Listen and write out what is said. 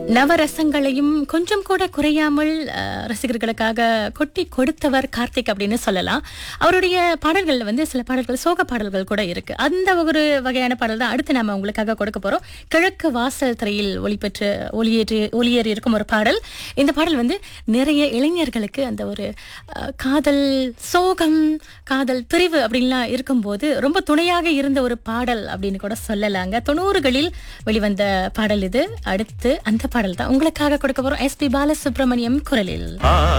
நவரசங்களையும் கொஞ்சம் கூட குறையாமல் அஹ், ரசிகர்களுக்காக கொட்டி கொடுத்தவர் கார்த்திக் அப்படின்னு சொல்லலாம் அவருடைய பாடல்கள்ல வந்து சில பாடல்கள் சோக பாடல்கள் கூட இருக்கு அந்த ஒரு வகையான பாடல் தான் அடுத்து நாம உங்களுக்காக கொடுக்க போறோம் கிழக்கு வாசல் திரையில் ஒளிபெற்று ஒளியேற்றி ஒளியேறி இருக்கும் ஒரு பாடல் இந்த பாடல் வந்து நிறைய இளைஞர்களுக்கு அந்த ஒரு அஹ், காதல் சோகம் காதல் பிரிவு அப்படின்லாம் இருக்கும்போது ரொம்ப துணையாக இருந்த ஒரு பாடல் அப்படின்னு கூட சொல்லலாங்க தொண்ணூறுகளில் வெளிவந்த பாடல் இது அடுத்து அந்த பாடல் தான் உங்களுக்காக கொடுக்க போறோம் எஸ்பி பாலசுப்ரமணியம் குரலில்